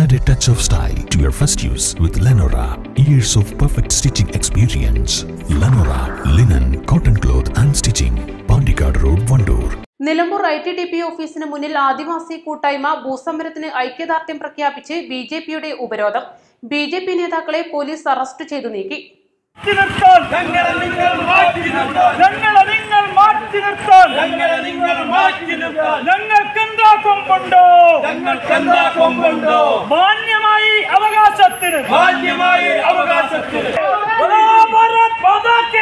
Add a touch of style to your first use with Lenora. Years of perfect stitching experience. Lenora, linen, cotton cloth and stitching. Pandikad Road, Vandoor. Nilambur I T D P ഓഫീസിന് മുന്നിൽ ആദിവാസി കൂട്ടായ്മ ഭൂസമരത്തിന് ഐക്യദാർഢ്യം പ്രഖ്യാപിച്ച് B J പിയുടെ ഉപരോധം B J P നേതാക്കളെ police arrest ചെയ്തു നീക്കി മാറ്റി നിർത്താൻ ഞങ്ങളെ നിങ്ങൾ മാറ്റി നിർത്താൻ ഞങ്ങളെ നിങ്ങൾ മാറ്റി നിർത്താൻ ഞങ്ങളെ നിങ്ങൾ മാറ്റി നിർത്താൻ ഞങ്ങൾക്ക് എന്താ കൊമ്പുണ്ടോ ഞങ്ങൾക്ക് എന്താ കൊമ്പുണ്ടോ മാന്യമായി അവകാശത്തിന് മാന്യമായി അവകാശത്തിന് ബോലോ ഭാരത് മാതാ കി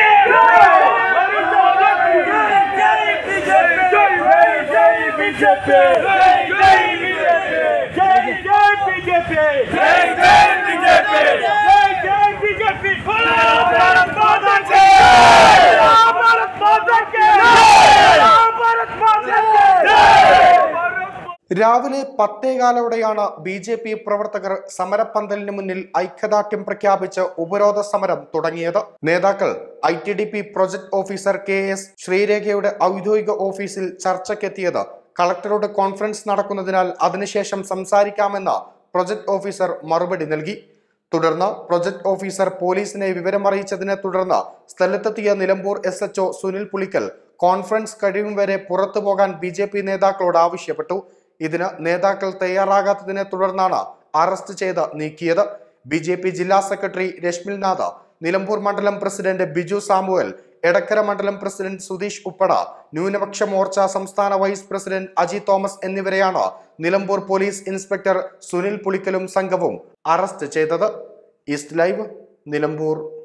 ബിജെപി ജയ് ബിജെപി ജയ് ജയ് ബിജെപി ജയ് ജയ് ബിജെപി ജയ് ജയ് ബിജെപി ബോലോ ഭാരത് മാതാ കി ബോലോ ഭാരത് മാതാ കി ബോലോ ഭാരത് മാതാ കി രാവിലെ പത്തേകാലോടെയാണ് ബി ജെ പി പ്രവർത്തകർ സമരപ്പന്തലിന് മുന്നിൽ ഐക്യദാർഢ്യം പ്രഖ്യാപിച്ച് ഉപരോധ സമരം തുടങ്ങിയത് നേതാക്കൾ I T D P project officer K S ശ്രീരേഖയുടെ ഔദ്യോഗിക ഓഫീസിൽ ചർച്ചയ്ക്കെത്തിയത് കളക്ടറുടെ കോൺഫറൻസ് നടക്കുന്നതിനാൽ അതിനുശേഷം സംസാരിക്കാമെന്ന് പ്രൊജക്ട് ഓഫീസർ മറുപടി നൽകി തുടർന്ന് പ്രൊജക്ട് ഓഫീസർ പോലീസിനെ വിവരമറിയിച്ചതിനെ തുടർന്ന് സ്ഥലത്തെത്തിയ Nilambur S HO Sunil Pulikkal conference കഴിയും വരെ പുറത്തു പോകാൻ ബി ജെ പി നേതാക്കളോട് ആവശ്യപ്പെട്ടു ഇതിന് നേതാക്കൾ തയ്യാറാകാത്തതിനെ തുടർന്നാണ് അറസ്റ്റ് ചെയ്ത് നീക്കിയത് ബി ജെ പി ജില്ലാ സെക്രട്ടറി രശ്മിൽനാഥ് നിലമ്പൂർ മണ്ഡലം പ്രസിഡന്റ് ബിജു സാമുവൽ എടക്കര മണ്ഡലം പ്രസിഡന്റ് സുധീഷ് ഉപ്പട ന്യൂനപക്ഷ മോർച്ച സംസ്ഥാന വൈസ് പ്രസിഡന്റ് അജി തോമസ് എന്നിവരെയാണ് നിലമ്പൂർ പോലീസ് ഇൻസ്പെക്ടർ സുനിൽ പുളിക്കലും സംഘവും അറസ്റ്റ് ചെയ്തത് ഈസ്റ്റ് ലൈവ് നിലമ്പൂർ